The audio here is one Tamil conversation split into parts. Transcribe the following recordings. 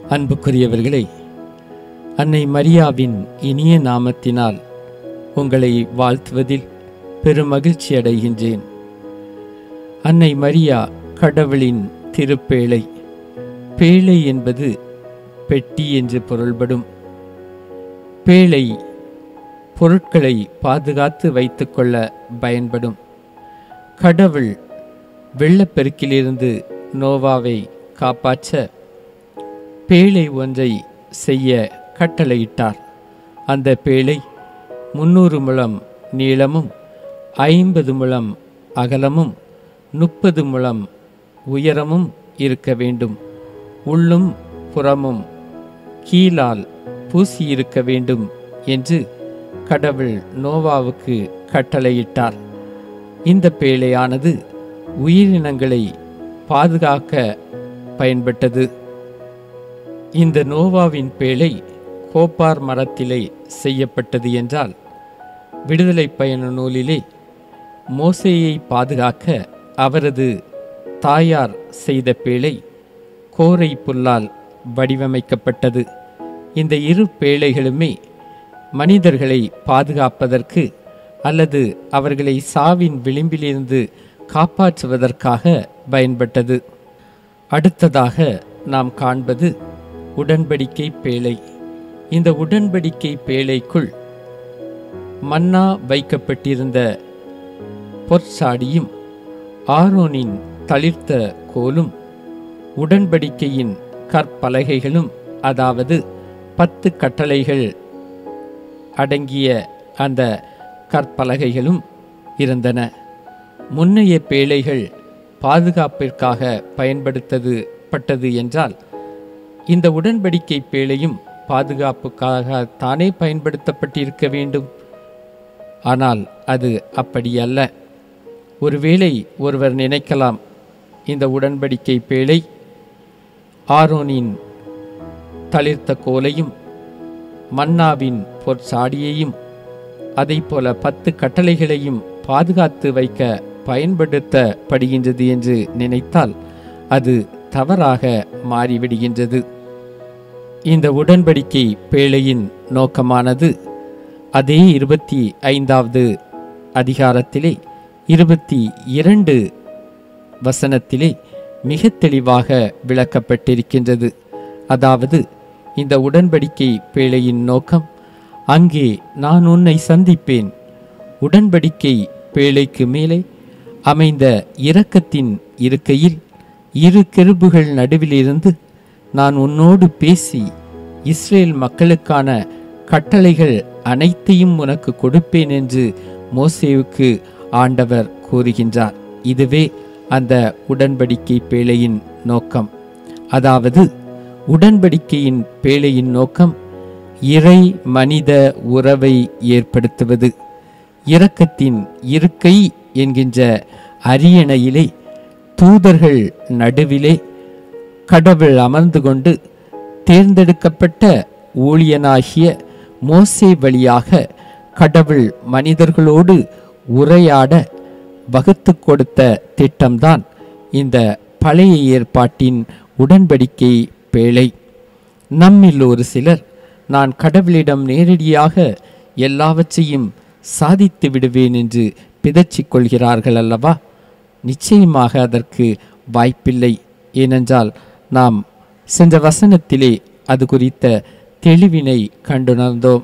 அன்புக்குரியவர்களே அன்னை மரியாவின் இனிய நாமத்தினால் உங்களை வாழ்த்துவதில் பெருமகிழ்ச்சி அடைகின்றேன் அன்னை மரியா கடவுளின் திருப்பேழை பேழை என்பது பெட்டி என்று பொருள்படும் பேழை பொருட்களை பாதுகாத்து வைத்துக்கொள்ள பயன்படும் கடவுள் வெள்ளப்பெருக்கிலிருந்து நோவாவை காப்பாற்ற பேழை ஒன்றை செய்ய கட்டளையிட்டார் அந்த பேழை முன்னூறு முழம் நீளமும் ஐம்பது முழம் அகலமும் முப்பது முழம் உயரமும் இருக்க வேண்டும் உள்ளும் புறமும் கீழால் பூசியிருக்க வேண்டும் என்று கடவுள் நோவாவுக்கு கட்டளையிட்டார் இந்த பேழையானது உயிரினங்களை பாதுகாக்க பயன்பட்டது இந்த நோவாவின் பேழை கோப்பார் மரத்திலே செய்யப்பட்டது என்றால் விடுதலை பயண நூலிலே மோசேயை பாதுகாக்க அவரது தாயார் செய்த பேழை கோரை புல்லால் வடிவமைக்கப்பட்டது இந்த இரு பேழைகளுமே மனிதர்களை பாதுகாப்பதற்கு அல்லது அவர்களை சாவின் விளிம்பிலிருந்து காப்பாற்றுவதற்காக பயன்பட்டது அடுத்ததாக நாம் காண்பது உடன்படிக்கை பேழை இந்த உடன்படிக்கை பேழைக்குள் மன்னா வைக்கப்பட்டிருந்த பொற்சாடியும் ஆரோனின் தளிர்த்த கோலும் உடன்படிக்கையின் கற்பலகைகளும் அதாவது பத்து கட்டளைகள் அடங்கிய அந்த கற்பலகைகளும் இருந்தன முன்னைய பேழைகள் பாதுகாப்பிற்காக பயன்படுத்தது பட்டது என்றால் இந்த உடன்படிக்கை பேழையும் பாதுகாப்புக்காக தானே பயன்படுத்தப்பட்டிருக்க வேண்டும் ஆனால் அது அப்படி அல்ல ஒருவேளை ஒருவர் நினைக்கலாம் இந்த உடன்படிக்கை பேழை ஆரோனின் தளிர்த்த கோலையும் மன்னாவின் பொற்சாடியையும் போல பத்து கட்டளைகளையும் பாதுகாத்து வைக்க பயன்படுத்தப்படுகின்றது என்று நினைத்தால் அது தவறாக மாறிவிடுகின்றது இந்த உடன்படிக்கை பேழையின் நோக்கமானது அதே இருபத்தி ஐந்தாவது அதிகாரத்திலே இருபத்தி இரண்டு வசனத்திலே மிக தெளிவாக விளக்கப்பட்டிருக்கின்றது அதாவது இந்த உடன்படிக்கை பேழையின் நோக்கம் அங்கே நான் உன்னை சந்திப்பேன் உடன்படிக்கை பேழைக்கு மேலே அமைந்த இரக்கத்தின் இருக்கையில் இரு கெருபுகள் நடுவிலிருந்து நான் உன்னோடு பேசி இஸ்ரேல் மக்களுக்கான கட்டளைகள் அனைத்தையும் உனக்கு கொடுப்பேன் என்று மோசேவுக்கு ஆண்டவர் கூறுகின்றார் இதுவே அந்த உடன்படிக்கை பேழையின் நோக்கம் அதாவது உடன்படிக்கையின் பேழையின் நோக்கம் இறை மனித உறவை ஏற்படுத்துவது இரக்கத்தின் இருக்கை என்கின்ற அரியணையிலே தூதர்கள் நடுவிலே கடவுள் அமர்ந்து கொண்டு தேர்ந்தெடுக்கப்பட்ட ஊழியனாகிய மோசே வழியாக கடவுள் மனிதர்களோடு உரையாட வகுத்து கொடுத்த திட்டம்தான் இந்த பழைய ஏற்பாட்டின் உடன்படிக்கை பேழை நம்மில் ஒரு சிலர் நான் கடவுளிடம் நேரடியாக எல்லாவற்றையும் சாதித்து விடுவேன் என்று பிதற்றிக் கொள்கிறார்கள் அல்லவா நிச்சயமாக அதற்கு வாய்ப்பில்லை ஏனென்றால் நாம் சென்ற வசனத்திலே அது குறித்த தெளிவினை கண்டுணர்ந்தோம்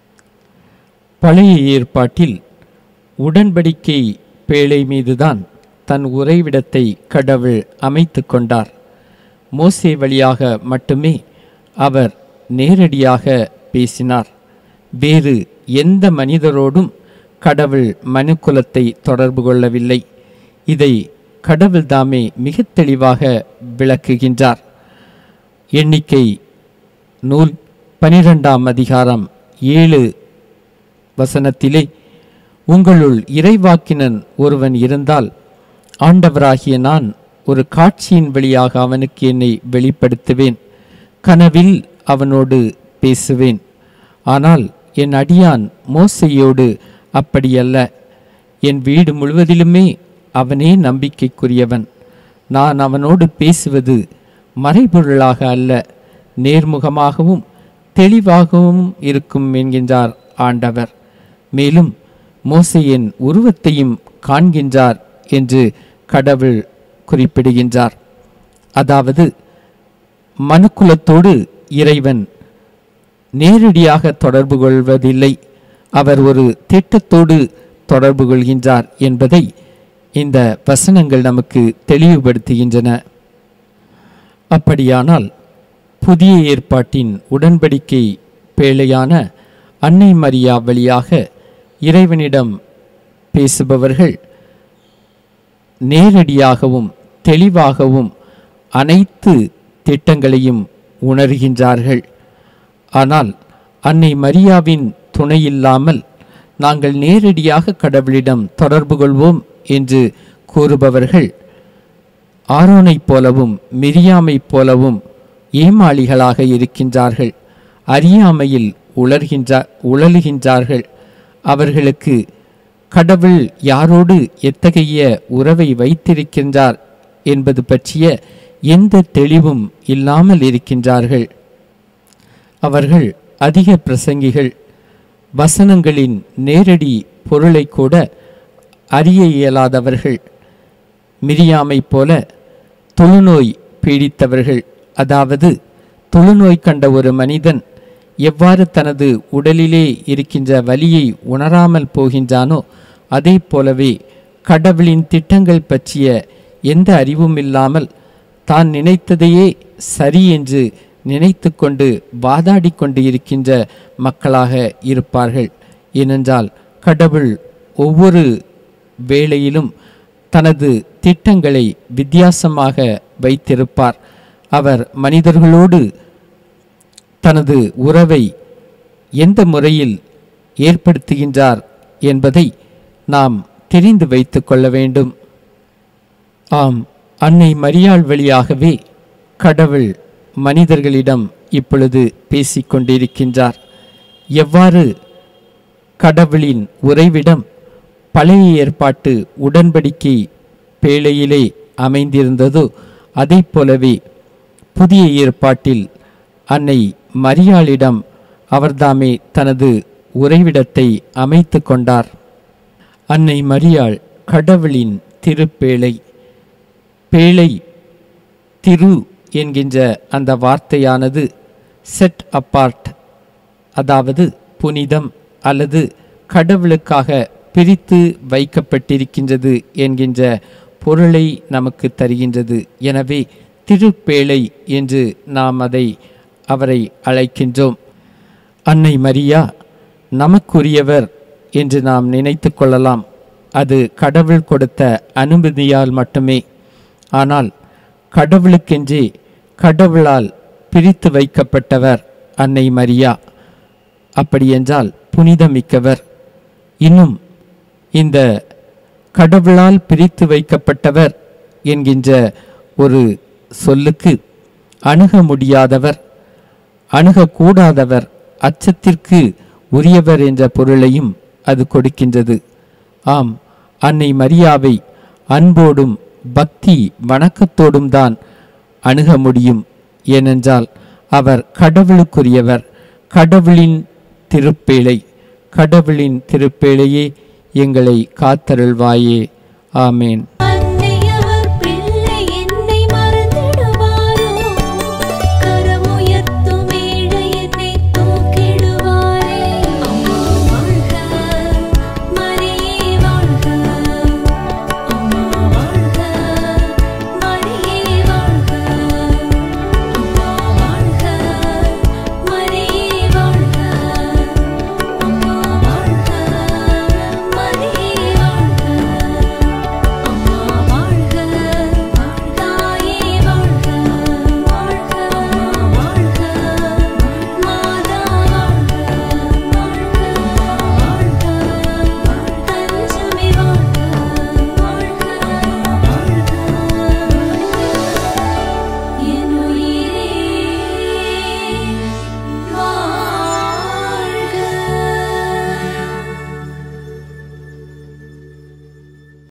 பழைய ஏற்பாட்டில் உடன்படிக்கை பேழை மீதுதான் தன் உறைவிடத்தை கடவுள் அமைத்து கொண்டார் மோசே வழியாக மட்டுமே அவர் நேரடியாக பேசினார் வேறு எந்த மனிதரோடும் கடவுள் மனுக்குலத்தை தொடர்பு கொள்ளவில்லை இதை கடவுள் தாமே மிக தெளிவாக விளக்குகின்றார் எண்ணிக்கை நூல் பனிரெண்டாம் அதிகாரம் ஏழு வசனத்திலே உங்களுள் இறைவாக்கினன் ஒருவன் இருந்தால் ஆண்டவராகிய நான் ஒரு காட்சியின் வழியாக அவனுக்கு என்னை வெளிப்படுத்துவேன் கனவில் அவனோடு பேசுவேன் ஆனால் என் அடியான் மோசையோடு அப்படியல்ல என் வீடு முழுவதிலுமே அவனே நம்பிக்கைக்குரியவன் நான் அவனோடு பேசுவது மறைபொருளாக அல்ல நேர்முகமாகவும் தெளிவாகவும் இருக்கும் என்கின்றார் ஆண்டவர் மேலும் மோசையின் உருவத்தையும் காண்கின்றார் என்று கடவுள் குறிப்பிடுகின்றார் அதாவது மனுக்குலத்தோடு இறைவன் நேரடியாக தொடர்பு கொள்வதில்லை அவர் ஒரு திட்டத்தோடு தொடர்பு கொள்கின்றார் என்பதை இந்த வசனங்கள் நமக்கு தெளிவுபடுத்துகின்றன அப்படியானால் புதிய ஏற்பாட்டின் உடன்படிக்கை பேழையான அன்னை மரியா வழியாக இறைவனிடம் பேசுபவர்கள் நேரடியாகவும் தெளிவாகவும் அனைத்து திட்டங்களையும் உணர்கின்றார்கள் ஆனால் அன்னை மரியாவின் துணையில்லாமல் நாங்கள் நேரடியாக கடவுளிடம் தொடர்பு கொள்வோம் என்று கூறுபவர்கள் ஆரோனைப் போலவும் மிரியாமைப் போலவும் ஏமாளிகளாக இருக்கின்றார்கள் அறியாமையில் உளர்கின்ற உழலுகின்றார்கள் அவர்களுக்கு கடவுள் யாரோடு எத்தகைய உறவை வைத்திருக்கின்றார் என்பது பற்றிய எந்த தெளிவும் இல்லாமல் இருக்கின்றார்கள் அவர்கள் அதிக பிரசங்கிகள் வசனங்களின் நேரடி பொருளை கூட அறிய இயலாதவர்கள் மிரியாமைப் போல தொழுநோய் பீடித்தவர்கள் அதாவது தொழுநோய் கண்ட ஒரு மனிதன் எவ்வாறு தனது உடலிலே இருக்கின்ற வலியை உணராமல் போகின்றானோ அதே போலவே கடவுளின் திட்டங்கள் பற்றிய எந்த அறிவும் இல்லாமல் தான் நினைத்ததையே சரி என்று நினைத்து கொண்டு வாதாடி கொண்டு இருக்கின்ற மக்களாக இருப்பார்கள் ஏனென்றால் கடவுள் ஒவ்வொரு வேளையிலும் தனது திட்டங்களை வித்தியாசமாக வைத்திருப்பார் அவர் மனிதர்களோடு தனது உறவை எந்த முறையில் ஏற்படுத்துகின்றார் என்பதை நாம் தெரிந்து வைத்து கொள்ள வேண்டும் ஆம் அன்னை மரியாள் வழியாகவே கடவுள் மனிதர்களிடம் இப்பொழுது பேசிக் கொண்டிருக்கின்றார் எவ்வாறு கடவுளின் உறைவிடம் பழைய ஏற்பாட்டு உடன்படிக்கை பேழையிலே அமைந்திருந்ததோ அதைப் போலவே புதிய ஏற்பாட்டில் அன்னை மரியாளிடம் அவர்தாமே தனது உறைவிடத்தை அமைத்து கொண்டார் அன்னை மரியாள் கடவுளின் திருப்பேழை பேழை திரு என்கின்ற அந்த வார்த்தையானது செட் அப்பார்ட் அதாவது புனிதம் அல்லது கடவுளுக்காக பிரித்து வைக்கப்பட்டிருக்கின்றது என்கின்ற பொருளை நமக்கு தருகின்றது எனவே திருப்பேழை என்று நாம் அதை அவரை அழைக்கின்றோம் அன்னை மரியா நமக்குரியவர் என்று நாம் நினைத்து கொள்ளலாம் அது கடவுள் கொடுத்த அனுமதியால் மட்டுமே ஆனால் கடவுளுக்கென்றே கடவுளால் பிரித்து வைக்கப்பட்டவர் அன்னை மரியா அப்படியென்றால் புனிதமிக்கவர் இன்னும் இந்த கடவுளால் பிரித்து வைக்கப்பட்டவர் என்கின்ற ஒரு சொல்லுக்கு அணுக முடியாதவர் அணுகக்கூடாதவர் அச்சத்திற்கு உரியவர் என்ற பொருளையும் அது கொடுக்கின்றது ஆம் அன்னை மரியாவை அன்போடும் பக்தி வணக்கத்தோடும் தான் அணுக முடியும் ஏனென்றால் அவர் கடவுளுக்குரியவர் கடவுளின் திருப்பேழை கடவுளின் திருப்பேழையே எங்களை காத்தருள்வாயே ஆமேன்